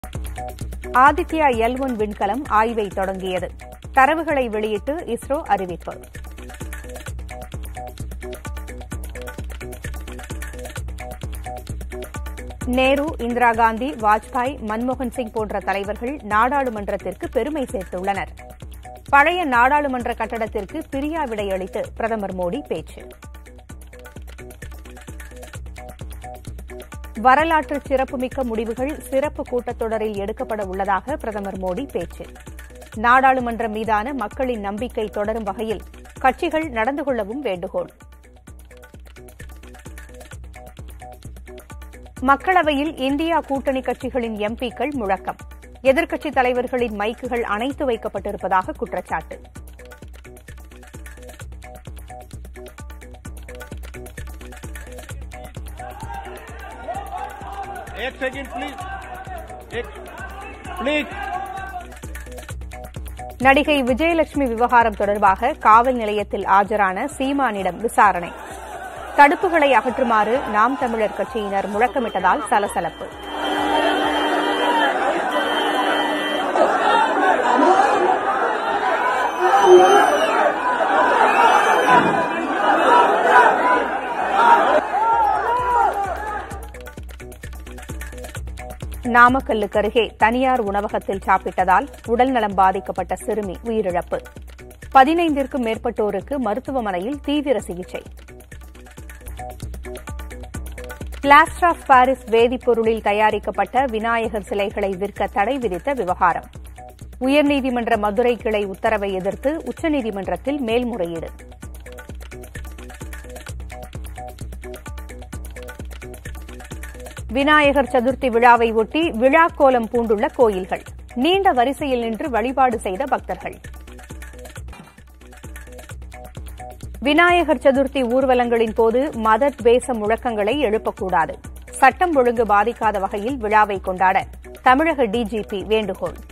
Aditya L one விண்கலம் ஆய்வை தொடங்கியது தரவுகளை வெளியிட்டு இஸ்ரோ அறிவிப்பு நேரு இந்திரா காந்தி வாஜ்பாய் மன்மோகன் சிங் போன்ற தலைவர்கள் நாடாளுமன்றத்திற்கு பெருமை சேர்த்துள்ளனர் பழைய நாடாளுமன்ற கட்டடத்திற்கு பிரியா விடையளித்து பிரதமர் மோடி பேச்சு வரலாற்று சிறப்புமிக்க முடிவுகள் சிறப்பு கூட்டத்தொடரில் எடுக்கப்பட உள்ளதாக பிரதமர் மோடி பேச்சு நாடாளுமன்றம் மீதான மக்களின் நம்பிக்கை தொடரும் வகையில் கட்சிகள் நடந்து கொள்ளவும் வேண்டுகோள் மக்களவையில் இந்தியா கூட்டணி கட்சிகளின் எம்பிக்கள் முழக்கம் எதிர்க்கட்சித் தலைவர்களின் மைக்குகள் அணைத்து வைக்கப்பட்டிருப்பதாக குற்றச்சாட்டு एक सेकंड प्लीज एक प्लीज நடிகை விஜயலட்சுமி விவகாரம் தொடர்பாக காவல் நிலையத்தில் ஆஜரான சீமானிடம் விசாரணை தடுப்புகளை அகற்றுமாறு நாம் தமிழர் கட்சியினர் முழக்கமிட்டதால் சலசலப்பு நாமக்கல்லுக்கு அருகே தனியார் உணவகத்தில் சாப்பிட்டதால் உடல்நலம் பாதிக்கப்பட்ட சிறுமி உயிரிழப்பு பதினைந்திற்கும் மேற்பட்டோருக்கு மருத்துவமனையில் தீவிர சிகிச்சை பிளாஸ்டர் ஆஃப் பாரிஸ் வேதிப்பொருளில் தயாரிக்கப்பட்ட விநாயகர் சிலைகளை விற்க தடை விதித்த விவகாரம் உயர்நீதிமன்ற மதுரை கிளை உத்தரவை எதிர்த்து உச்சநீதிமன்றத்தில் மேல்முறையீடு விநாயகர் சதுர்த்தி விழாவை ஒட்டி விழா கோலம் பூண்டுள்ள கோயில்கள் நீண்ட வரிசையில் நின்று வழிபாடு செய்த பக்தர்கள் விநாயகர் சதுர்த்தி ஊர்வலங்களின் போது மத துவேச முழக்கங்களை எழுப்பக்கூடாது சட்டம் ஒழுங்கு பாதிக்காத வகையில் விழாவை கொண்டாட தமிழக டிஜிபி வேண்டுகோள்